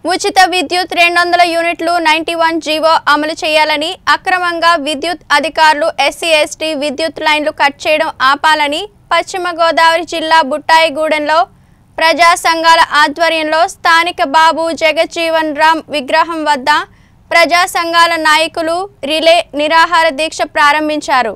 ఉచిత విద్యుత్ రెండు వందల యూనిట్లు నైన్టీ వన్ జీవో అమలు చేయాలని అక్రమంగా విద్యుత్ అధికారులు ఎస్సీ ఎస్టీ విద్యుత్ లైన్లు కట్ చేయడం ఆపాలని పశ్చిమ గోదావరి జిల్లా బుట్టాయిగూడెంలో ప్రజా సంఘాల ఆధ్వర్యంలో స్థానిక బాబు జగజ్జీవన్ రామ్ విగ్రహం వద్ద ప్రజా సంఘాల నాయకులు రిలే నిరాహార దీక్ష ప్రారంభించారు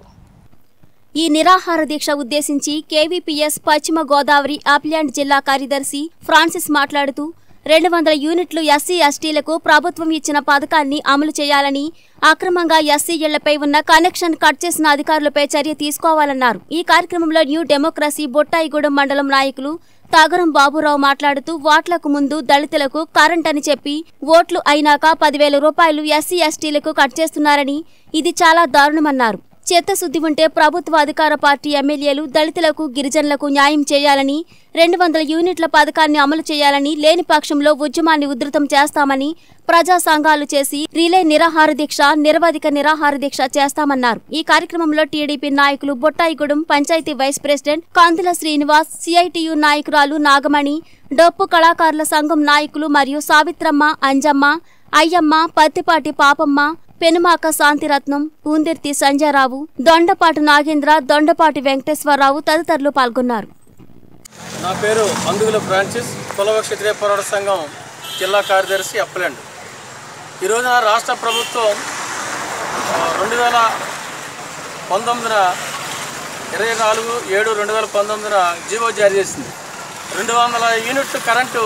ఈ నిరాహార దీక్ష ఉద్దేశించి కేవీపీఎస్ పశ్చిమ గోదావరి ఆప్లాండ్ జిల్లా కార్యదర్శి ఫ్రాన్సిస్ మాట్లాడుతూ రెండు వందల యూనిట్లు ఎస్సీ ఎస్టీలకు ప్రభుత్వం ఇచ్చిన పథకాన్ని అమలు చేయాలని అక్రమంగా ఎస్సీ ఇళ్లపై ఉన్న కనెక్షన్ కట్ చేసిన అధికారులపై చర్య తీసుకోవాలన్నారు ఈ కార్యక్రమంలో న్యూ డెమోక్రసీ బొట్టాయిగూడెం మండలం నాయకులు తాగరం బాబురావు మాట్లాడుతూ ఓట్లకు ముందు దళితులకు కరెంట్ అని చెప్పి ఓట్లు అయినాక పదివేల రూపాయలు ఎస్సీ ఎస్టీలకు కట్ చేస్తున్నారని ఇది చాలా దారుణమన్నారు చిత్తశుద్ధి ఉంటే ప్రభుత్వ అధికార పార్టీ ఎమ్మెల్యేలు దళితులకు గిరిజనులకు న్యాయం చేయాలని రెండు వందల యూనిట్ల పథకాన్ని అమలు చేయాలని లేని పక్షంలో ఉద్యమాన్ని ఉధృతం చేస్తామని ప్రజా సంఘాలు చేసి రిలే నిరాహార దీక్ష నిరవధిక నిరాహార దీక్ష చేస్తామన్నారు ఈ కార్యక్రమంలో టీడీపీ నాయకులు బొట్టాయిగూడెం పంచాయతీ వైస్ ప్రెసిడెంట్ కాంతుల శ్రీనివాస్ సిఐటియు నాయకురాలు నాగమణి డప్పు కళాకారుల సంఘం నాయకులు మరియు సావిత్రమ్మ అంజమ్మ అయ్యమ్మ పత్తిపాటి పాపమ్మ పెనుమాక శాంతిరత్నం పూందిర్తి సంజయరావు దొండపాటి నాగేంద్ర దొండపాటి వెంకటేశ్వరరావు తదితరులు పాల్గొన్నారు నా పేరు అందుగుల ఫ్రాన్సిస్ కులవ క్షత్రియ పోరాట సంఘం జిల్లా కార్యదర్శి అప్పలాండ్ ఈ రోజున రాష్ట్ర ప్రభుత్వం ఆ, రెండు వేల పంతొమ్మిదిన ఇరవై నాలుగు ఏడు రెండు వేల పంతొమ్మిదిన జీవో జారీ చేసింది రెండు వందల యూనిట్లు కరెంటు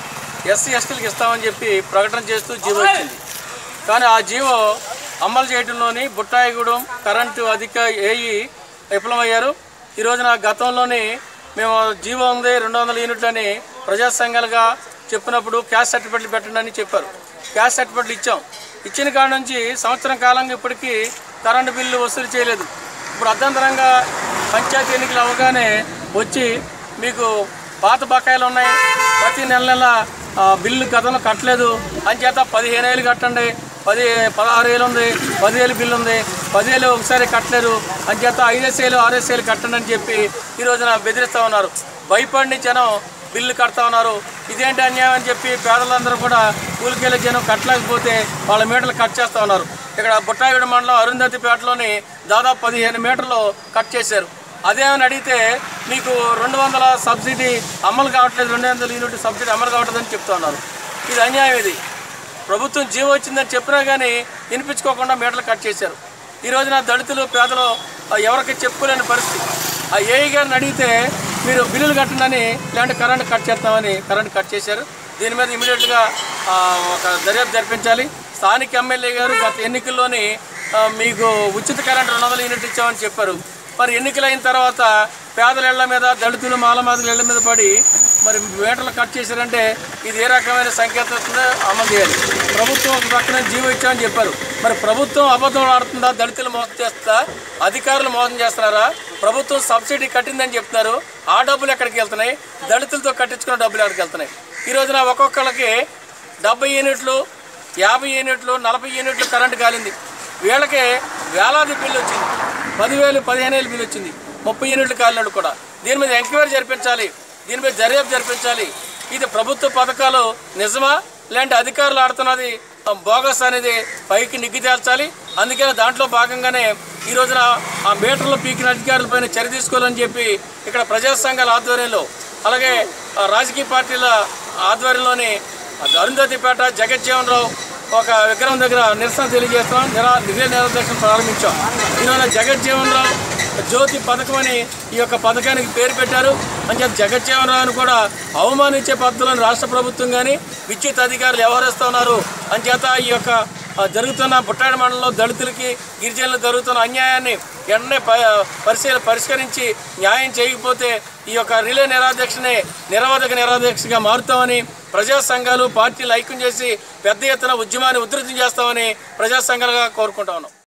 ఎస్సీ ఎస్టీలకు ఇస్తామని చెప్పి ప్రకటన చేస్తూ జీవో ఇచ్చింది కానీ ఆ జీవో అమలు చేయడంలోని బుట్టాయిగూడెం కరెంటు అధిక ఏఈ విఫలమయ్యారు ఈ రోజున గతంలోని మేము జీవో ఉంది రెండు వందల యూనిట్లు అని ప్రజా సంఘాలుగా చెప్పినప్పుడు క్యాష్ సర్టిఫికెట్లు పెట్టండి అని చెప్పారు క్యాష్ సర్టిఫికెట్లు ఇచ్చాం ఇచ్చిన కాడ నుంచి సంవత్సరం కాలంగా ఇప్పటికీ కరెంటు బిల్లు వసూలు చేయలేదు ఇప్పుడు అర్ధంతరంగా పంచాయతీ ఎన్నికలు అవగానే వచ్చి మీకు పాత బకాయిలు ఉన్నాయి ప్రతి నెల నెల ఆ, బిల్లు గతంలో కట్టలేదు అని చేత పదిహేను వేలు కట్టండి పది పదహారు వేలు ఉంది పదివేలు బిల్లు ఉంది పదివేలు ఒకసారి కట్టలేరు అని చేత ఐదేసి వేలు ఆరేసి వేలు కట్టండి అని చెప్పి ఈ రోజున బెదిరిస్తూ ఉన్నారు భయపడి జనం బిల్లు కడతా ఉన్నారు ఇదేంటి అన్యాయం అని చెప్పి పేదలందరూ కూడా కూలికెళ్ళే జనం కట్టలేకపోతే వాళ్ళ మీటర్లు కట్ చేస్తూ ఉన్నారు ఇక్కడ బుట్టాయిగూడ మండలం అరుంధతిపేటలోని దాదాపు పదిహేను మీటర్లు కట్ చేశారు అదేమని అడిగితే మీకు రెండు వందల సబ్సిడీ అమలు కావట్లేదు రెండు వందల యూనిట్ సబ్సిడీ అమలు కావట్లేదని చెప్తా ఉన్నారు ఇది అన్యాయం ఇది ప్రభుత్వం జీవో వచ్చిందని చెప్పినా కానీ వినిపించుకోకుండా మీటర్లు కట్ చేశారు ఈ రోజున దళితులు పేదలు ఆ, ఎవరికి చెప్పుకోలేని పరిస్థితి ఆ ఏఈ గారిని అడిగితే మీరు బిల్లులు కట్టండి ఇలాంటి కరెంట్ కట్ చేస్తామని కరెంట్ కట్ చేశారు దీని మీద ఇమీడియట్గా ఒక దర్యాప్తు జరిపించాలి స్థానిక ఎమ్మెల్యే గారు గత ఎన్నికల్లోని ఆ, మీకు ఉచిత కరెంట్ రెండు వందల యూనిట్ ఇచ్చామని చెప్పారు మరి ఎన్నికలైన తర్వాత పేదల ఇళ్ల మీద దళితులు మాలమాదుల ఇళ్ల మీద పడి మరి మీటర్లు కట్ చేశారంటే ఇది ఏ రకమైన సంకేతం వస్తుందో అమలు చేయాలి ప్రభుత్వం ఒక పక్కన జీవో ఇచ్చామని చెప్పారు మరి ప్రభుత్వం అబద్ధం ఆడుతుందా దళితులు మోసం చేస్తుందా అధికారులు మోసం చేస్తున్నారా ప్రభుత్వం సబ్సిడీ కట్టిందని చెప్తున్నారు ఆ డబ్బులు ఎక్కడికి వెళ్తున్నాయి దళితులతో కట్టించుకున్న డబ్బులు ఎక్కడికి వెళ్తున్నాయి ఈ రోజున ఒక్కొక్కళ్ళకి డెబ్బై యూనిట్లు యాభై యూనిట్లు నలభై యూనిట్లు కరెంటు కాలింది వీళ్ళకి వేలాది బిల్లు వచ్చింది పదివేలు పదిహేను వేలు బిల్లు వచ్చింది ముప్పై యూనిట్లు కాలినాడు కూడా దీని మీద ఎంక్వైరీ జరిపించాలి దీని మీద దర్యాప్తు జరిపించాలి ఇది ప్రభుత్వ పథకాలు నిజమా లేదంటే అధికారులు ఆడుతున్నది ఆ, బోగస్ అనేది పైకి నిగ్గి తేల్చాలి అందుకని దాంట్లో భాగంగానే ఈ రోజున ఆ మీటర్లు పీకిన అధికారులపైన చర్య తీసుకోవాలని చెప్పి ఇక్కడ ప్రజా సంఘాల ఆధ్వర్యంలో అలాగే ఆ, రాజకీయ పార్టీల ఆధ్వర్యంలోని అరుంధతిపేట జగజ్జీవన్ రావు ఒక విగ్రహం దగ్గర నిరసన తెలియజేస్తాం నిరా నిలయ నిరదక్షణ ప్రారంభించాం ఈరోజు జగజ్జీవన్ రావు జ్యోతి పథకం అని ఈ యొక్క పథకానికి పేరు పెట్టారు అని చెప్పి జగజ్జీవన్ రావును కూడా అవమానించే పద్ధతులను రాష్ట్ర ప్రభుత్వం కానీ విద్యుత్ అధికారులు వ్యవహరిస్తున్నారు అని చేత ఈ యొక్క ఆ, జరుగుతున్న బుట్టాడి మండలంలో దళితులకి గిరిజనులకు జరుగుతున్న అన్యాయాన్ని వెంటనే ప- పరిశీలి పరిష్కరించి న్యాయం చేయకపోతే ఈ యొక్క రిలే నిరాధ్యక్షనే నిరవధిక నిరాధ్యక్షగా మారుతామని ప్రజా సంఘాలు పార్టీలు ఐక్యం చేసి పెద్ద ఎత్తున ఉద్యమాన్ని ఉధృతం చేస్తామని ప్రజా సంఘాలుగా కోరుకుంటా ఉన్నాం